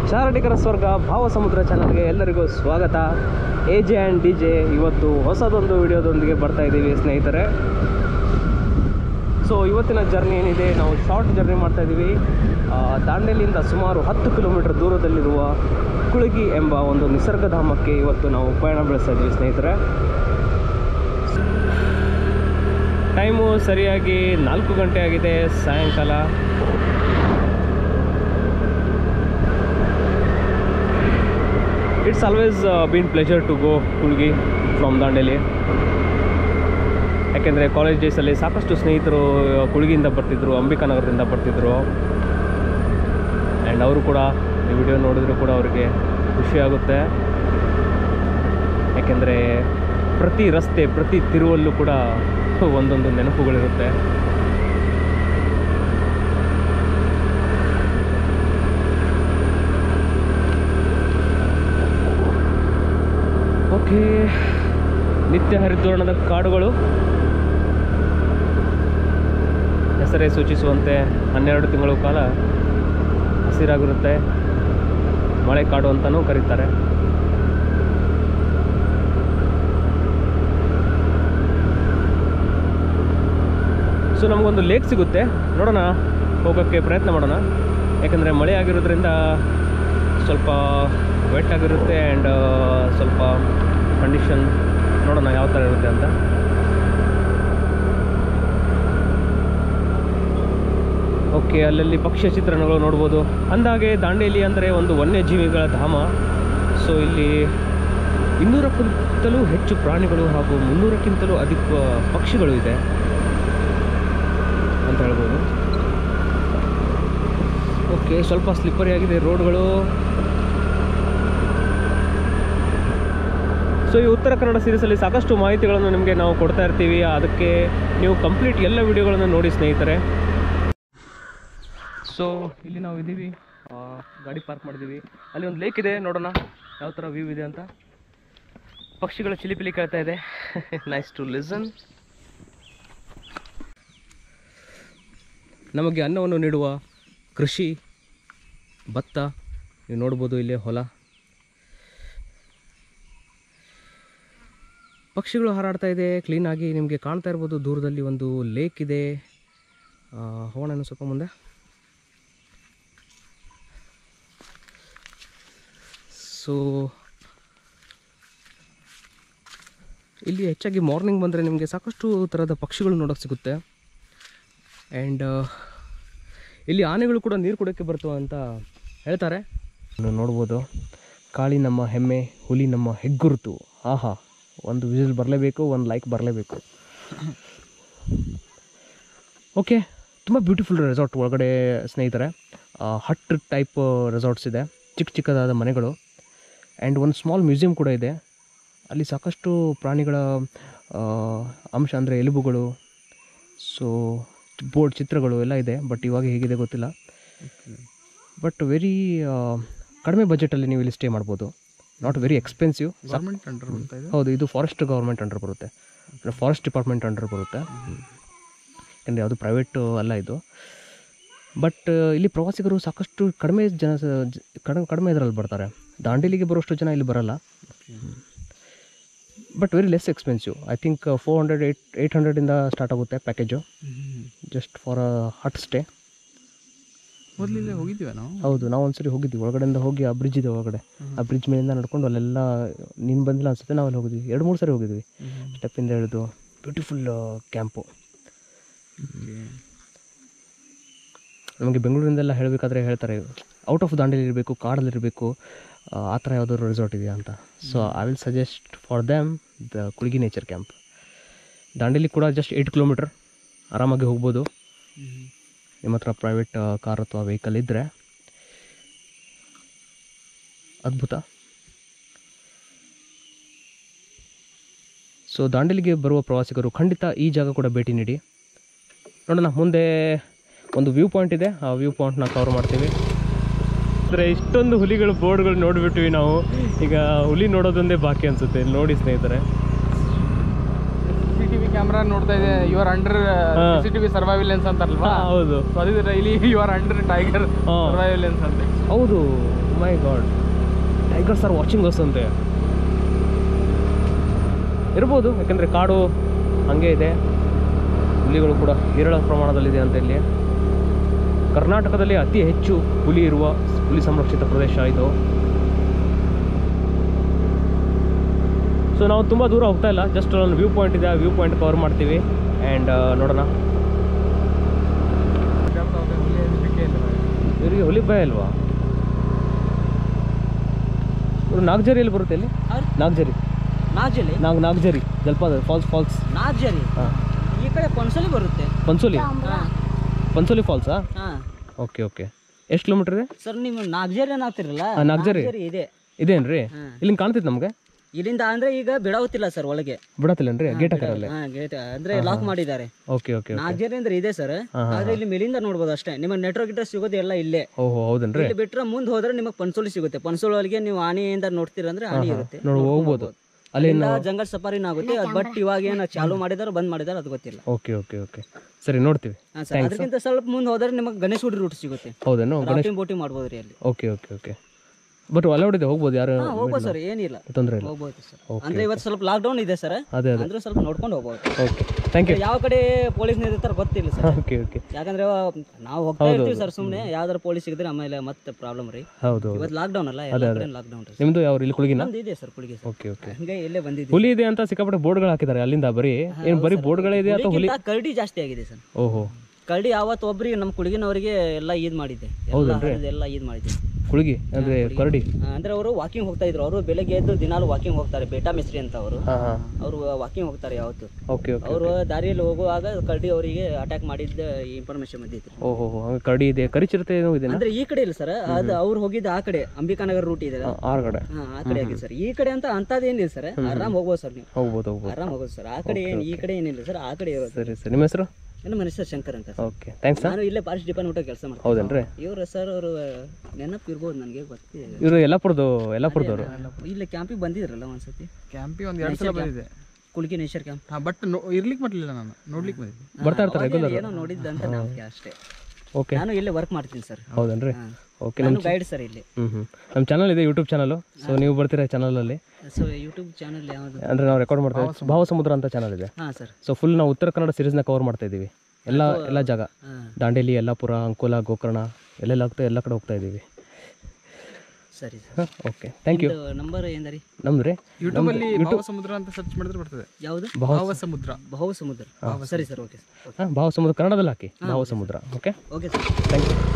ಚಾರಣಿಕರ ಸ್ವರ್ಗ ಭಾವ ಸಮುದ್ರ ಚಾನಲ್ಗೆ ಎಲ್ಲರಿಗೂ ಸ್ವಾಗತ A J and D J ಇವತ್ತು ಹೊಸದೊಂದು ವಿಡಿಯೋದೊಂದಿಗೆ ಬರ್ತಾ ಇದ್ದೀವಿ ಸ್ನೇಹಿತರೆ ಸೊ ಇವತ್ತಿನ ಜರ್ನಿ ಏನಿದೆ ನಾವು ಶಾರ್ಟ್ ಜರ್ನಿ ಮಾಡ್ತಾ ಇದ್ದೀವಿ ಆ, ದಾಂಡೇಲಿಯಿಂದ ಸುಮಾರು ಹತ್ತು ಕಿಲೋಮೀಟರ್ ದೂರದಲ್ಲಿರುವ ಕುಳಗಿ ಎಂಬ ಒಂದು ನಿಸರ್ಗಧಾಮಕ್ಕೆ ಇವತ್ತು ನಾವು ಪಯಣ ಬೆಳೆಸ್ತಾ ಇದ್ದೀವಿ ಸ್ನೇಹಿತರೆ ಟೈಮು ಸರಿಯಾಗಿ ನಾಲ್ಕು ಗಂಟೆ ಆಗಿದೆ ಸಾಯಂಕಾಲ it's always been pleasure to go Kulgi from Dandeli ಯಾಕೆಂದರೆ ಕಾಲೇಜ್ ಡೇಸಲ್ಲಿ ಸಾಕಷ್ಟು ಸ್ನೇಹಿತರು ಕುಳ್ಗಿಯಿಂದ ಬರ್ತಿದ್ರು ಅಂಬಿಕಾನಗರದಿಂದ ಬರ್ತಿದ್ರು ಆ್ಯಂಡ್ ಅವರು ಕೂಡ ಈ ವಿಡಿಯೋ ನೋಡಿದ್ರು ಕೂಡ ಅವರಿಗೆ ಖುಷಿಯಾಗುತ್ತೆ ಯಾಕೆಂದರೆ ಪ್ರತಿ ರಸ್ತೆ ಪ್ರತಿ ತಿರುವಲ್ಲೂ ಕೂಡ ಒಂದೊಂದು ನೆನಪುಗಳಿರುತ್ತೆ ಓಕೆ ನಿತ್ಯ ಹರಿದ್ವರ್ಣದ ಕಾಡುಗಳು ಹೆಸರೇ ಸೂಚಿಸುವಂತೆ ಹನ್ನೆರಡು ತಿಂಗಳು ಕಾಲ ಹಸಿರಾಗಿರುತ್ತೆ ಮಳೆ ಕಾಡು ಅಂತಲೂ ಕರೀತಾರೆ ಸೊ ನಮಗೊಂದು ಲೇಕ್ ಸಿಗುತ್ತೆ ನೋಡೋಣ ಹೋಗೋಕ್ಕೆ ಪ್ರಯತ್ನ ಮಾಡೋಣ ಯಾಕಂದರೆ ಮಳೆ ಆಗಿರೋದ್ರಿಂದ ಸ್ವಲ್ಪ ವೆಟ್ ಆಗಿರುತ್ತೆ ಆ್ಯಂಡ್ ಸ್ವಲ್ಪ ಕಂಡೀಷನ್ ನೋಡೋಣ ಯಾವ ಥರ ಇರುತ್ತೆ ಅಂತ ಓಕೆ ಅಲ್ಲಲ್ಲಿ ಪಕ್ಷಿಯ ಚಿತ್ರಣಗಳು ನೋಡ್ಬೋದು ಅಂದಾಗೆ ದಾಂಡೇಲಿ ಅಂದರೆ ಒಂದು ವನ್ಯಜೀವಿಗಳ ಧಾಮ ಸೊ ಇಲ್ಲಿ ಇನ್ನೂರಕ್ಕಿಂತಲೂ ಹೆಚ್ಚು ಪ್ರಾಣಿಗಳು ಹಾಗೂ ಮುನ್ನೂರಕ್ಕಿಂತಲೂ ಅಧಿಕ ಪಕ್ಷಿಗಳು ಇದೆ ಅಂತ ಹೇಳ್ಬೋದು ಓಕೆ ಸ್ವಲ್ಪ ಸ್ಲಿಪ್ಪರಿ ಆಗಿದೆ ರೋಡ್ಗಳು ಸೊ ಈ ಉತ್ತರ ಕನ್ನಡ ಸೀರೀಸಲ್ಲಿ ಸಾಕಷ್ಟು ಮಾಹಿತಿಗಳನ್ನು ನಿಮಗೆ ನಾವು ಕೊಡ್ತಾ ಇರ್ತೀವಿ ಅದಕ್ಕೆ ನೀವು ಕಂಪ್ಲೀಟ್ ಎಲ್ಲ ವಿಡಿಯೋಗಳನ್ನು ನೋಡಿ ಸ್ನೇಹಿತರೆ ಸೊ ಇಲ್ಲಿ ನಾವು ಇದ್ದೀವಿ ಆ, ಗಾಡಿ ಪಾರ್ಕ್ ಮಾಡಿದ್ದೀವಿ ಅಲ್ಲಿ ಒಂದು ಲೇಕ್ ಇದೆ ನೋಡೋಣ ಯಾವ ಥರ ವ್ಯೂ ಇದೆ ಅಂತ ಪಕ್ಷಿಗಳ ಚಿಲಿಪಿಲಿ ಕೇಳ್ತಾ ಇದೆ ನೈಸ್ ಟು ಲಿಸನ್ ನಮಗೆ ಅನ್ನವನ್ನು ನೀಡುವ ಕೃಷಿ ಭತ್ತ ನೀವು ನೋಡ್ಬೋದು ಇಲ್ಲೇ ಹೊಲ ಪಕ್ಷಿಗಳು ಹಾರಾಡ್ತಾ ಇದೆ ಕ್ಲೀನಾಗಿ ನಿಮಗೆ ಕಾಣ್ತಾ ಇರ್ಬೋದು ದೂರದಲ್ಲಿ ಒಂದು ಲೇಕ್ ಇದೆ ಆ, ಹೋಗೋಣ ಇನ್ನು ಸ್ವಲ್ಪ ಮುಂದೆ ಸೊ ಇಲ್ಲಿ ಹೆಚ್ಚಾಗಿ ಮಾರ್ನಿಂಗ್ ಬಂದರೆ ನಿಮಗೆ ಸಾಕಷ್ಟು ಥರದ ಪಕ್ಷಿಗಳು ನೋಡೋಕ್ಕೆ ಸಿಗುತ್ತೆ ಆ್ಯಂಡ್ ಇಲ್ಲಿ ಆನೆಗಳು ಕೂಡ ನೀರು ಕುಡಿಯೋಕ್ಕೆ ಬರ್ತವೆ ಅಂತ ಹೇಳ್ತಾರೆ ನೀವು ನೋಡ್ಬೋದು ಕಾಳಿ ನಮ್ಮ ಹೆಮ್ಮೆ ಹುಲಿ ನಮ್ಮ ಹೆಗ್ಗುರುತು ಆಹಾ ಒಂದು ವಿಸಿಲ್ ಬರಲೇಬೇಕು ಒಂದು ಲೈಕ್ ಬರಲೇಬೇಕು ಓಕೆ ತುಂಬ ಬ್ಯೂಟಿಫುಲ್ ರೆಸಾರ್ಟ್ ಒಳಗಡೆ ಸ್ನೇಹಿತರೆ ಹಟ್ ಟೈಪ್ ರೆಸಾರ್ಟ್ಸ್ ಇದೆ ಚಿಕ್ಕ ಚಿಕ್ಕದಾದ ಮನೆಗಳು ಆ್ಯಂಡ್ ಒಂದು ಸ್ಮಾಲ್ ಮ್ಯೂಸಿಯಂ ಕೂಡ ಇದೆ ಅಲ್ಲಿ ಸಾಕಷ್ಟು ಪ್ರಾಣಿಗಳ ಆ, ಅಂಶ ಅಂದರೆ ಎಲುಬುಗಳು ಸೊ ಬೋರ್ಡ್ ಚಿತ್ರಗಳು ಎಲ್ಲ ಇದೆ ಬಟ್ ಇವಾಗ ಹೇಗಿದೆ ಗೊತ್ತಿಲ್ಲ ಬಟ್ ವೆರಿ ಕಡಿಮೆ ಬಜೆಟಲ್ಲಿ ನೀವು ಇಲ್ಲಿ ಸ್ಟೇ ಮಾಡ್ಬೋದು not very expensive government under ಬರ್ತಾ ಇದೆ ಹೌದು ಇದು ಫಾರೆಸ್ಟ್ ಗೌರ್ಮೆಂಟ್ ಅಂಡರ್ ಬರುತ್ತೆ ಫಾರೆಸ್ಟ್ ಡಿಪಾರ್ಟ್ಮೆಂಟ್ ಅಂಡರ್ ಬರುತ್ತೆ ಯಾಕಂದರೆ ಯಾವುದು ಪ್ರೈವೇಟು ಅಲ್ಲ ಇದು ಬಟ್ ಇಲ್ಲಿ ಪ್ರವಾಸಿಗರು ಸಾಕಷ್ಟು ಕಡಿಮೆ ಜನ ಸ- ಜ- ಕಡಿಮೆ ಕಡಿಮೆ ಇದರಲ್ಲಿ ಬರ್ತಾರೆ ದಾಂಡೇಲಿಗೆ ಬರೋಷ್ಟು ಜನ ಇಲ್ಲಿ ಬರಲ್ಲ but very less expensive I think four hundred eight eight ಹಂಡ್ರೆಡಿಂದ ಸ್ಟಾರ್ಟ್ ಆಗುತ್ತೆ package just for a hut stay ಮೊದಲಿಲ್ಲೇ ಹೋಗಿದ್ದೀವ ನಾವು ಹೌದು ನಾವು ಒಂದ್ಸರಿ ಹೋಗಿದ್ವಿ ಒಳಗಡೆಯಿಂದ ಹೋಗಿ ಆ ಬ್ರಿಡ್ಜ್ ಇದೆ ಒಳಗಡೆ ಆ ಬ್ರಿಡ್ಜ್ ಮೇಲಿಂದ ನಡ್ಕೊಂಡು ಅಲ್ಲೆಲ್ಲ ನೀನು ಬಂದಿಲ್ಲ ಅನ್ಸುತ್ತೆ ನಾವು ಅಲ್ಲಿ ಹೋಗಿದ್ವಿ ಎರಡು ಮೂರು ಸರಿ ಹೋಗಿದ್ವಿ ಸ್ಟೆಪ್ಪಿಂದ ಇಳಿದು ಬ್ಯೂಟಿಫುಲ್ ಕ್ಯಾಂಪು ನಮಗೆ ಬೆಂಗಳೂರಿಂದೆಲ್ಲ ಹೇಳಬೇಕಾದ್ರೆ ಹೇಳ್ತಾರೆ ಔಟ್ ಆಫ್ ದಾಂಡೇಲಿ ಇರಬೇಕು ಕಾಡಲ್ಲಿರಬೇಕು ಆ ಥರ ಯಾವುದಾದ್ರು ರೆಸಾರ್ಟ್ ಇದೆಯಾ ಅಂತ so I will suggest for dam the Kulgi nature camp Dandeli ಕೂಡ ಜಸ್ಟ್ ಏಯ್ಟ್ ಕಿಲೋಮೀಟರ್ ಆರಾಮಾಗಿ ಹೋಗ್ಬೋದು ನಿಮ್ಮ ಹತ್ರ ಪ್ರೈವೇಟ್ ಕಾರ್ ಅಥವಾ ವೆಹಿಕಲ್ ಇದ್ದರೆ ಅದ್ಭುತ ಸೊ ದಾಂಡೇಲಿಗೆ ಬರುವ ಪ್ರವಾಸಿಗರು ಖಂಡಿತ ಈ ಜಾಗ ಕೂಡ ಭೇಟಿ ನೀಡಿ ನೋಡೋಣ ಮುಂದೆ ಒಂದು ವ್ಯೂ ಪಾಯಿಂಟ್ ಇದೆ ಆ ವ್ಯೂ ಪಾಯಿಂಟ್ನ ಕವರ್ ಮಾಡ್ತೀವಿ ಅಂದರೆ ಇಷ್ಟೊಂದು ಹುಲಿಗಳು ಬೋರ್ಡ್ಗಳು ನೋಡಿಬಿಟ್ವಿ ನಾವು ಈಗ ಹುಲಿ ನೋಡೋದೊಂದೇ ಬಾಕಿ ಅನಿಸುತ್ತೆ ನೋಡಿ ಸ್ನೇಹಿತರೆ ಸಿ ಟಿ ವಿ ಕ್ಯಾಮ್ರಾ ನೋಡ್ತಾ ಇದೆ ಯು ಆರ್ ಅಂಡರ್ ಹಾ. ಸಿ ಟಿ ವಿ ಸರ್ವೈಲೆನ್ಸ್ ಅಂತಾರಲ್ವಾ ಹಾ, ಹೌದು ಸೊ ಅದೇ ಇಲ್ಲಿ ಯು ಆರ್ ಅಂಡರ್ ಟೈಗರ್ ಹಾ. ಸರ್ವೈಲೆನ್ಸ್ ಅಂತ ಹೌದು my god tigers are watching us ಅಂತೆ ಇರ್ಬೋದು ಯಾಕಂದರೆ ಕಾಡು ಹಾಗೆ ಇದೆ ಹುಲಿಗಳು ಕೂಡ ವಿರಳ ಪ್ರಮಾಣದಲ್ಲಿದೆ ಅಂತ ಇಲ್ಲಿ ಕರ್ನಾಟಕದಲ್ಲಿ ಅತಿ ಹೆಚ್ಚು ಹುಲಿ ಇರುವ ಹುಲಿ ಸಂರಕ್ಷಿತ ಪ್ರದೇಶ ಇದು ಸೊ ನಾವು ತುಂಬ ದೂರ ಹೋಗ್ತಾ ಇಲ್ಲ ಜಸ್ಟ್ ಒಂದು ವ್ಯೂ ಪಾಯಿಂಟ್ ಇದೆ ಆ ವ್ಯೂ ಪಾಯಿಂಟ್ ಕವರ್ ಮಾಡ್ತೀವಿ ಆ್ಯಂಡ್ ನೋಡೋಣ ಇವರಿಗೆ ಹುಲಿ ಭಯ ಅಲ್ವಾ ಇವರು ನಾಗ್ಜರಿಯಲ್ಲಿ ಬರುತ್ತೆ ಇಲ್ಲಿ ಅವ್ರು? ನಾಗ್ಜರಿ ನಾಜಲಿ ನಾಗ್ ನಾಗ್ಜರಿ ಜಲಪಾತ ಫಾಲ್ಸ್ ಫಾಲ್ಸ್ ನಾಜರಿ ಹಾಂ ಈ ಕಡೆ ಪೊನ್ಸಲಿ ಬರುತ್ತೆ ಪನ್ಸೋಲಿ ಹಾ ಪನ್ಸೋಲಿ ಫಾಲ್ಸಾ ಹಾ ಓಕೆ ಓಕೆ ಎಷ್ಟು ಕಿಲೋಮೀಟರ್ ಇದೆ ಸರ್ ನೀವು ನಾಗ್ಜರಿ ಏನಾಗ್ತಿರಲ್ಲ ಹಾ, ನಾಗ್ಜರಿ. ಇದೆ ಇದೇನ್ರಿ ಹಾ. ಇಲ್ಲಿ ಕಾಣ್ತೈತೆ ನಮಗೆ ಇಲ್ಲಿಂದ ಅಂದ್ರೆ ಈಗ ಬಿಡಾವುತ್ತಿಲ್ಲ ಸರ್ ಒಳಗೆ ಬಿಡತ್ತಿಲ್ಲೇನ್ರಿ ಗೇಟ್ ಹಾಕಾರಲ್ಲೇ ಹಾ ಗೇಟ್ ಅಂದ್ರೆ ಲಾಕ್ ಮಾಡಿದ್ದಾರೆ ಓಕೆ ಓಕೆ ಓಕೆ ನಾಗ್ಜರಿ ಅಂದ್ರೆ ಇದೆ ಸರ್ ಆದ್ರೆ ಇಲ್ಲಿ ಮೇಲಿಂದ ನೋಡ್ಬೋದು ಅಷ್ಟೇ ನಿಮಗೆ ನೆಟ್ವರ್ಕ್ ಗಿಟ್ರ ಸಿಗೋದು ಎಲ್ಲ ಇಲ್ಲೇ ಓಹೋ ಹೌದೇನ್ರಿ ಇಲ್ಲಿ ಬಿಟ್ರೆ ಮುಂದೆ ಹೋದ್ರೆ ನಿಮಗೆ ಪನ್ಸೋಳಿ ಸಿಗುತ್ತೆ ಪನ್ಸೋಳಿ ಒಳಗೆ ನೀವು ಆನೆಯಿಂದ ನೋಡ್ತೀರಾ ಅಂದ್ರೆ ಆನೆ ಇರುತ್ತೆ ನೋಡಿ ಹೋಗ್ಬೋದು ಅಲ್ಲಿ ಅಲ್ಲಿಂದ ಜಂಗಲ್ ಸಫಾರಿನ ಆಗುತ್ತೆ ಬಟ್ ಇವಾಗ ಏನು ಚಾಲು ಮಾಡಿದಾರೆ ಬಂದ್ ಮಾಡಿದಾರೆ ಅದು ಗೊತ್ತಿಲ್ಲ ಓಕೆ ಓಕೆ ಓಕೆ ಸರಿ ನೋಡ್ತೀವಿ ಹಾ ಸರ್ ಅದಕ್ಕಿಂತ ಸ್ವಲ್ಪ ಮುಂದೆ ಹೋದ್ರೆ ನಿಮಗೆ ಗಣೇಶ ಗುಡಿ ರೂಟ್ ಸಿಗುತ್ತೆ ಹೌದೇನು ರಾಫ್ಟಿಂಗ್ ಬೋಟಿಂಗ್ ಮಾಡ್ಬೋದು ರೀ ಅಲ್ಲಿ okay okay okay but allowed ಇದೆ ಹೋಗ್ಬೋದು ಯಾರು ಹಾ ಹೋಗ್ಬೋದು ಸರ್ ಏನಿಲ್ಲ ತೊಂದರೆ ಇಲ್ಲ ಹೋಗ್ಬೋದು ಸರ್ ಅಂದ್ರೆ ಇವತ್ತು ಸ್ವಲ್ಪ ಲಾಕ್ ಡೌನ್ ಇದೆ ಸರ್ ಅದೇ ಅದೇ ಅಂದ್ರೆ ಸ್ವಲ್ಪ ನೋಡ್ಕೊಂಡು ಹೋಗ್ಬೋದು ಓಕೆ ಥ್ಯಾಂಕ್ ಯು ಯಾವ ಕಡೆ ಪೊಲೀಸ್ ಇರ್ತಾರೆ ಗೊತ್ತಿಲ್ಲ ಸರ್ ಓಕೆ ಓಕೆ ಯಾಕಂದ್ರೆ ನಾವು ಹೋಗ್ತಾ ಇರ್ತೀವಿ ಸರ್ ಸುಮ್ಮನೆ ಯಾವ್ದಾರ ಪೊಲೀಸ್ ಸಿಗಿದ್ರೆ ಆಮೇಲೆ ಮತ್ತೆ ಪ್ರಾಬ್ಲಮ್ ರೀ ಹೌದು ಹೌದು ಇವತ್ತು ಲಾಕ್ ಡೌನ್ ಅಲ್ಲ ಎಲ್ಲ ಕಡೆ ಲಾಕ್ ಡೌನ್ ರೀ ನಿಮ್ಮದು ಯಾವ ಇಲ್ಲಿ ಕುಳಗಿನ ನಮ್ದು ಇದೆ ಸರ್ ಕುಳಿಗೆ ಸರ್ ಓಕೆ ಓಕೆ ಹಂಗೆ ಇಲ್ಲೇ ಬಂದಿದ್ದೀವಿ ಹುಲಿ ಇದೆ ಅಂತ ಸಿಕ್ಕಾಪಟ್ಟೆ ಬೋರ್ಡ್ಗಳು ಹಾಕಿದ್ದಾರೆ ಅಲ್ಲಿಂದ ಬರೀ ಏನು ಬರೀ ಬೋರ್ಡ್ಗಳೇ ಇದೆ ಅಥವಾ ಹುಲಿ ಹುಲಿಗಿಂತ ಕರಡಿ ಜಾಸ್ತಿ ಆಗಿದೆ ಸರ್ ಓಹೋ ಕರಡಿ ಯಾವತ್ತು ಒಬ್ರಿಗೆ ನಮ್ಮ ಕುಡುಗಿನವರಿಗೆ ಎಲ್ಲ ಈದ್ ಮಾಡಿದೆ ಎಲ್ಲ ಹರಿದು ಎಲ್ಲ ಈದ್ ಮಾಡಿದೆ ಕುಳಗಿ ಅಂದರೆ ಕರಡಿ ಆ, ಅಂದ್ರೆ ಅವರು ವಾಕಿಂಗ್ ಹೋಗ್ತಾ ಇದ್ರು ಅವರು ಬೆಳಗ್ಗೆ ಎದ್ದು ದಿನಾಲು ವಾಕಿಂಗ್ ಹೋಗ್ತಾರೆ ಬೇಟಾ ಮಿಸ್ತ್ರಿ ಅಂತ ಅವರು ಹಾಂ ಹಾಂ ಅವರು ವಾಕಿಂಗ್ ಹೋಗ್ತಾರೆ ಯಾವತ್ತು ಓಕೆ ಓಕೆ ಅವರು ದಾರಿಯಲ್ಲಿ ಹೋಗುವಾಗ ಕರಡಿ ಅವರಿಗೆ ಅಟ್ಯಾಕ್ ಮಾಡಿದ್ದ ಇನ್ಫಾರ್ಮೇಶನ್ ಬಂದಿತ್ತು ಓಹೋ ಹಂಗೆ ಕರಡಿ ಇದೆ ಕರಿಚಿರತೆ ಏನೋ ಇದೆ ಅಂದ್ರೆ ಈ ಕಡೆ ಇಲ್ಲ ಸರ್ ಅದು ಅವ್ರು ಹೋಗಿದ್ದ ಆ ಕಡೆ ಅಂಬಿಕಾನಗರ್ ರೂಟ್ ಇದೆ ಆರು ಕಡೆ ಹಾ ಆ ಕಡೆ ಆಗಿದೆ ಸರ್ ಈ ಕಡೆ ಅಂತ ಅಂತದೇನಿಲ್ಲ ಸರ್ ಆರಾಮ್ ಹೋಗ್ಬೋದು ಸರ್ ನೀವು ಹೋಗ್ಬೋದು ಹೋಗ್ಬೋದು ಆರಾಮ್ ಹೋಗೋದು ಸರ್ ಆ ಕಡೆ ಏನ್ ಈ ಕಡೆ ಏನಿಲ್ಲ ಸರ್ ಆ ಕಡೆ ಇರೋದು ಸರಿ ಸರಿ ನಿಮ್ಮ ಹೆಸರು ನನ್ನ ಮನುಷ್ಯ ಶಂಕರ್ ಅಂತ ಸರ್ ಓಕೆ ಥ್ಯಾಂಕ್ಸ್ ನಾನು ಇಲ್ಲೇ ಫಾರೆಸ್ಟ್ ಡಿಪಾರ್ಟ್ಮೆಂಟ್ ಕೆಲಸ ಮಾಡ್ತೀನಿ ಹೌದೇನ್ರಿ ಇವ್ರು ಸರ್ ಅವರು ನೆನಪು ಇರ್ಬೋದು ನನಗೆ ಗೊತ್ತಿದೆ ಇವರು ಯಲ್ಲಾಪುರದ್ದು ಯಲ್ಲಾಪುರದವರು ಇಲ್ಲಿ ಕ್ಯಾಂಪಿಗೆ ಬಂದಿದ್ರಲ್ಲ ಒಂದ್ಸತಿ ಕ್ಯಾಂಪಿಗೆ ಒಂದು ಎರಡು ಸಲ ಬಂದಿದೆ ಕುಳ್ಗಿ ನೇಚರ್ ಕ್ಯಾಂಪ್ ಹಾಂ ಬಟ್ ಇರ್ಲಿಕ್ಕೆ ಬರ್ಲಿಲ್ಲ ನಾನು ನೋಡ್ಲಿಕ್ಕೆ ಬಂದಿದ್ದೆ ಬರ್ತಾ ಇರ್ತಾರೆ ರೆಗ್ಯುಲರ್ ಏನೋ ನೋಡಿದ್ದ ಅಂತ ನಮ್ಗೆ ಅಷ್ಟೇ ಓಕೆ ನಾನು ಇಲ್ಲೇ ವರ್ಕ್ ಮಾಡ್ತೀನಿ ಸರ್ ಹೌದೇನ್ರಿ ಹಾ. ಓಕೆ ನಾನು ಗೈಡ್ ಸರ್ ಇಲ್ಲಿ ಹ್ಞೂ ಹ್ಞೂ ನಮ್ಮ ಚಾನಲ್ ಇದೆ ಯೂಟ್ಯೂಬ್ ಚಾನಲು ಸೊ ನೀವು ಬರ್ತೀರಾ ಚಾನಲಲ್ಲಿ ಸೊ ಯೂಟ್ಯೂಬ್ ಚಾನಲ್ ಯಾವುದು ಅಂದರೆ ನಾವು ರೆಕಾರ್ಡ್ ಮಾಡ್ತಾ ಇದ್ದೀವಿ ಭಾವಸಮುದ್ರ ಅಂತ ಚಾನಲ್ ಇದೆ ಹಾಂ ಸರ್ ಸೊ ಫುಲ್ ನಾವು ಉತ್ತರ ಕನ್ನಡ ಸೀರೀಸ್ನ ಕವರ್ ಮಾಡ್ತಾ ಇದ್ದೀವಿ ಎಲ್ಲ ಎಲ್ಲ ಜಾಗ ಹಾಂ ದಾಂಡೇಲಿ ಯಲ್ಲಾಪುರ ಅಂಕೋಲ ಗೋಕರ್ಣ ಎಲ್ಲೆಲ್ಲ ಆಗ್ತಾ ಎಲ್ಲ ಕಡೆ ಹೋಗ್ತಾ ಇದ್ದೀವಿ ಸರಿ ಸರ್ ಹಾಂ ಓಕೆ ಥ್ಯಾಂಕ್ ಯು ನಂಬರ್ ಏನರಿ ನಮ್ದು ರೀ ಯೂಟ್ಯೂಬಲ್ಲಿ ಭಾವ ಸಮುದ್ರ ಅಂತ ಸರ್ಚ್ ಮಾಡಿದ್ರೆ ಬರ್ತದೆ ಯಾವುದು ಭಾವ ಸಮುದ್ರ ಬಹು ಸಮುದ್ರ ಸರಿ ಸರ್ ಓಕೆ ಸರ್ ಹಾಂ ಭಾವಸಮುದ್ರ ಕನ್ನಡದಲ್ಲಿ ಹಾಕಿ Bhavasamudra okay okay sir thank you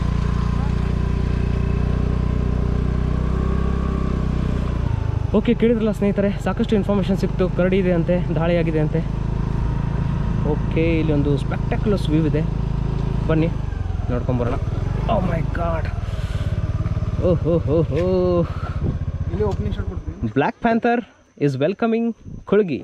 okay ಕೇಳಿದ್ರಲ್ಲ ಸ್ನೇಹಿತರೆ ಸಾಕಷ್ಟು ಇನ್ಫಾರ್ಮೇಷನ್ ಸಿಕ್ತು ಕರಡಿ ಇದೆ ಅಂತೆ ದಾಳಿಯಾಗಿದೆ ಅಂತೆ ಓಕೆ ಇಲ್ಲಿ ಒಂದು ಸ್ಪೆಕ್ಟಾಕ್ಯುಲಸ್ ವ್ಯೂ ಇದೆ ಬನ್ನಿ ನೋಡ್ಕೊಂಬರೋಣ ಓ ಮೈ ಗಾಡ್ ಓಹೋ ಹೋ ಹೋ ಇಲ್ಲಿ ಓಪನಿಂಗ್ ಶಾಟ್ ಕೊಡ್ತೀನಿ black panther is welcoming Kulgi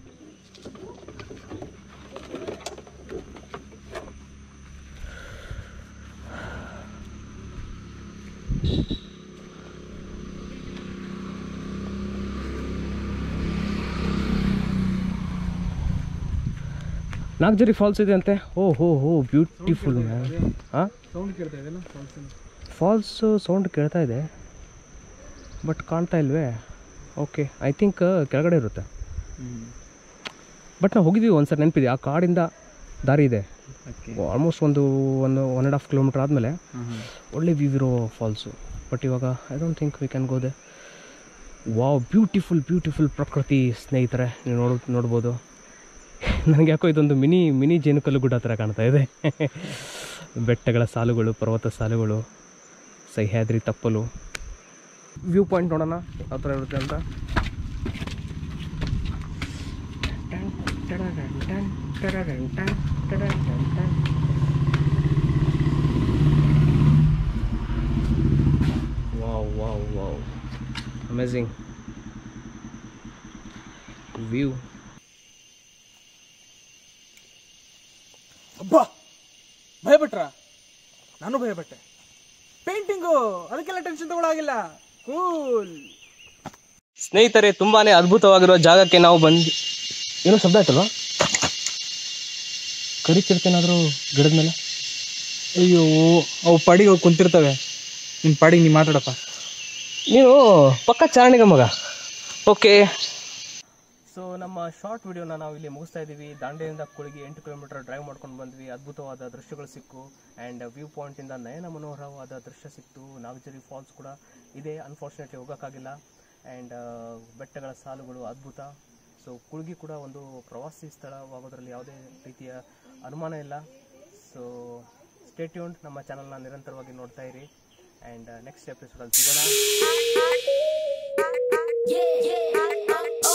Nagjari falls ಇದೆ ಅಂತೆ ಓ ಹೋ ಹೋ ಬ್ಯೂಟಿಫುಲ್ ಹಾಂ ಸೌಂಡ್ ಕೇಳ್ತಾ ಇದೆಯಲ್ಲ ಫಾಲ್ಸ್ ಫಾಲ್ಸು ಸೌಂಡ್ ಕೇಳ್ತಾ ಇದೆ ಬಟ್ ಕಾಣ್ತಾ ಇಲ್ವೇ ಓಕೆ ಐ ಥಿಂಕ್ ಕೆಳಗಡೆ ಇರುತ್ತೆ ಬಟ್ ನಾವು ಹೋಗಿದ್ದೀವಿ ಒಂದು ಸರ್ ನೆನಪಿದೆ ಆ ಕಾಡಿಂದ ದಾರಿ ಇದೆ ಓಕೆ ಆಲ್ಮೋಸ್ಟ್ ಒಂದು ಒಂದು ಒನ್ ಆ್ಯಂಡ್ ಹಾಫ್ ಕಿಲೋಮೀಟ್ರ್ ಆದಮೇಲೆ ಒಳ್ಳೆ ವ್ಯೂ ಇರೋ ಫಾಲ್ಸು ಬಟ್ ಇವಾಗ I don't think we can go there wow beautiful beautiful ಪ್ರಕೃತಿ ಸ್ನೇಹಿತರೆ ನೀವು ನೋಡ್ ನೋಡ್ಬೋದು ನನಗೆ ಯಾಕೋ ಇದೊಂದು ಮಿನಿ ಮಿನಿ ಜೇನುಕಲ್ಲು ಗುಡ್ಡ ಥರ ಕಾಣ್ತಾ ಇದೆ ಬೆಟ್ಟಗಳ ಸಾಲುಗಳು ಪರ್ವತ ಸಾಲುಗಳು ಸಹ್ಯಾದ್ರಿ ತಪ್ಪಲು ವ್ಯೂ ಪಾಯಿಂಟ್ ನೋಡೋಣ ಯಾವ ಥರ ಇರುತ್ತೆ ಅಂತ wow wow wow amazing view ಅಬ್ಬಾ ಭಯಪಟ್ರ ನಾನು ಭಯಪಟ್ಟೆ ಪೇಂಟಿಂಗು ಅದಕ್ಕೆಲ್ಲ ಟೆನ್ಷನ್ ತಗೊಳಾಗಿಲ್ಲ ಕೂಲ್ ಸ್ನೇಹಿತರೆ ತುಂಬಾನೇ ಅದ್ಭುತವಾಗಿರುವ ಜಾಗಕ್ಕೆ ನಾವು ಬಂದು ಏನೋ ಶಬ್ದ ಆಯ್ತಲ್ವಾ ಕರಿಚಿರ್ತೇನಾದರೂ ಗಿಡದ ಮೇಲೆ ಅಯ್ಯೋ ಅವು ಪಡಿಗೆ ಹೋಗಿ ಕುಂತಿರ್ತವೆ ನಿನ್ನ ಪಾಡಿಗೆ ನೀ ಮಾತಾಡಪ್ಪ ನೀನು ಪಕ್ಕ ಚಾರಣಿಗ ಮಗ ಓಕೆ ಸೊ ನಮ್ಮ ಶಾರ್ಟ್ ವಿಡಿಯೋನ ನಾವು ಇಲ್ಲಿ ಮುಗಿಸ್ತಾ ಇದ್ದೀವಿ ದಾಂಡೇಲಿಂದ ಕುಳಿಗೆ ಎಂಟು ಕಿಲೋಮೀಟರ್ ಡ್ರೈವ್ ಮಾಡ್ಕೊಂಡು ಬಂದ್ವಿ ಅದ್ಭುತವಾದ ದೃಶ್ಯಗಳು ಸಿಕ್ಕು ಆ್ಯಂಡ್ ವ್ಯೂ ಪಾಯಿಂಟಿಂದ ನಯನ ಮನೋಹರವಾದ ದೃಶ್ಯ ಸಿಕ್ತು ನಾಗಜರಿ ಫಾಲ್ಸ್ ಕೂಡ ಇದೆ ಅನ್ಫಾರ್ಚುನೇಟ್ಲಿ ಹೋಗೋಕ್ಕಾಗಿಲ್ಲ ಆ್ಯಂಡ್ ಬೆಟ್ಟಗಳ ಸಾಲುಗಳು ಅದ್ಭುತ ಸೊ ಕುಳ್ಗಿ ಕೂಡ ಒಂದು ಪ್ರವಾಸಿ ಸ್ಥಳವಾಗೋದ್ರಲ್ಲಿ ಯಾವುದೇ ರೀತಿಯ ಅನುಮಾನ ಇಲ್ಲ ಸೊ ಸ್ಟೇಟ್ಯೂನ್ ನಮ್ಮ ಚಾನಲ್ನ ನಿರಂತರವಾಗಿ ನೋಡ್ತಾ ಇರಿ ಆ್ಯಂಡ್ ನೆಕ್ಸ್ಟ್ ಎಪಿಸೋಡಲ್ಲಿ ಸಿಗೋಣ Yeah, yeah, oh, oh.